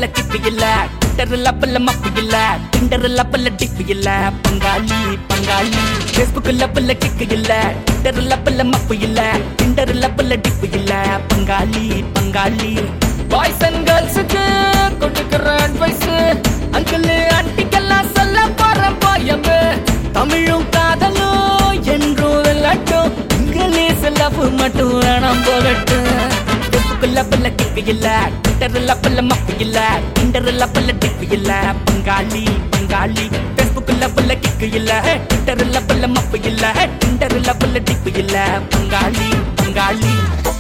kick இல்ல Twitter லப்பல்ல மப்பு இல்ல டிண்டர் லப்பல்ல டிப்பு இல்ல பங்காளி பங்காளி ஃபேஸ்புக் லப்பல்ல கிக்கு இல்ல ட்விட்டர் லப்பல்ல மப்பு இல்ல டிண்டர் லப்பல்ல டிப்பு இல்ல பங்காளி பங்காளி பாய்ஸ் அண்ட் கேர்ள்ஸுக்கு கொடுக்கிற அட்வைஸ் அங்கிள் ஆண்டிக்கெல்லாம் சொல்ல போற போயம் தமிழும் காதலும் என்றும் விளையாட்டும் இங்கிலீஷ் லவ் மட்டும் வேணாம் போகட்டும் ஃபேஸ்புக்ல பல்ல கிக்கு இல்ல ட்விட்டர்ல பல்ல மப்பு இல்ல டிண்டர்ல பல்ல டிப்பு இல்ல பங்காளி பங்காளி ஃபேஸ்புக்ல பல்ல கிக்கு இல்ல ட்விட்டர்ல பல்ல மப்பு இல்ல டிண்டர்ல பல்ல டிப்பு இல்ல பங்காளி பங்காளி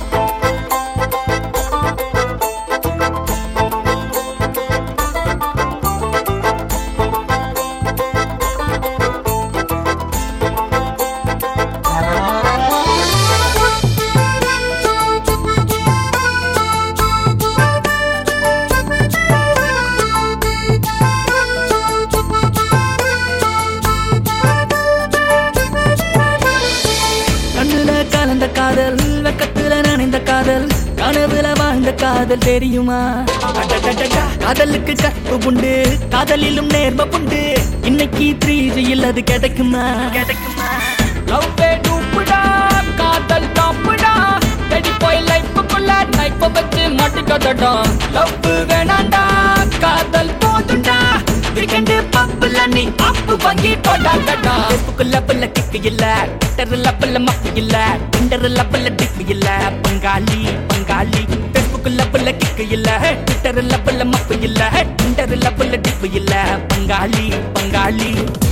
கண்ணுல கலந்த காதல் வெக்கத்துல நனைந்த காதல் கனவுல வாழ்ந்த காதல் தெரியுமா அடடடடா, காதலுக்கு கற்பு உண்டு காதலிலும் நேர்ம உண்டு இன்னைக்கு த்ரீ ஜியில் அது கிடைக்குமா கிடைக்குமா லவ் டூப்புடா காதல் டாப்புடா தேடி போய் லைஃபுக்குள்ள லைஃப வச்சு மாட்டிக்காதடா லவ் வேணாண்டா காதல் போதுண்டா வீக்கெண்டு பப்புல நீ அப்பு வாங்கி போடாதடா ஃபேஸ்புக்ல பல்ல கிக்கு இல்ல ட்விட்டர்ல பல்ல மப்பு இல்ல டிண்டர்ல பல்ல டிப்பு இல்ல பங்காளி பங்காளி ஃபேஸ்புக்ல பல்ல கிக்கு இல்ல ட்விட்டர்ல பல்ல மப்பு இல்ல டிண்டர்ல பல்ல டிப்பு இல்ல பங்காளி பங்காளி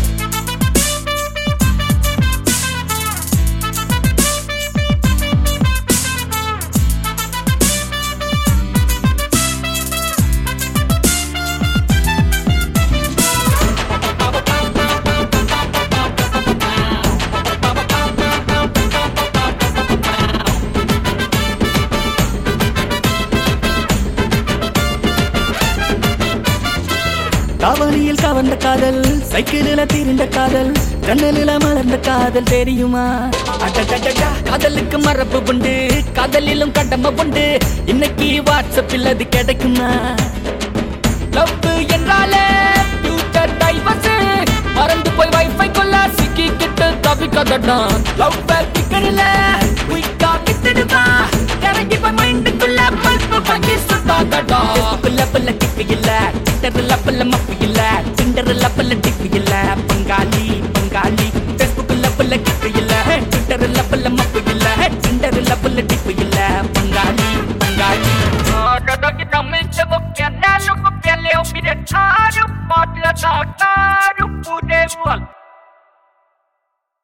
காவலியில் கவர்ந்த காதல் சைக்கிளில தீர்ந்த காதல் ஜன்னலில மலர்ந்த காதல் தெரியுமா அடடடடா, காதலுக்கு மரபு உண்டு காதலிலும் கடமை உண்டு இன்னைக்கு வாட்ஸ்அப்பில் அது கிடைக்குமா லவ் என்றாலே ஃபியூச்சர் டைவர்ஸ் மறந்து போய் வைஃபை கொள்ள சிக்கிக்கிட்டு தவிக்கதடா லவ் பிக்கரில குயிக்கா விட்டுடுவா இறங்கி போய் மைண்டுக்குள்ள பல்பு வாங்கி சுத்தாதடா ஃபேஸ்புக்ல பல்ல கிக்கு இல்ல ட்விட்டர்ல பல்ல மப்பு இல்ல டிண்டர்ல பல்ல டிப்பு இல்ல பங்காளி பங்காளி ஃபேஸ்புக்ல பல்ல கிக்கு இல்ல ட்விட்டர்ல பல்ல மப்பு இல்ல டிண்டர்ல பல்ல டிப்பு இல்ல பங்காளி பங்காளி Dadagi namin sa bukyan na lukupyan leo pinataro Paglatak na rupunewan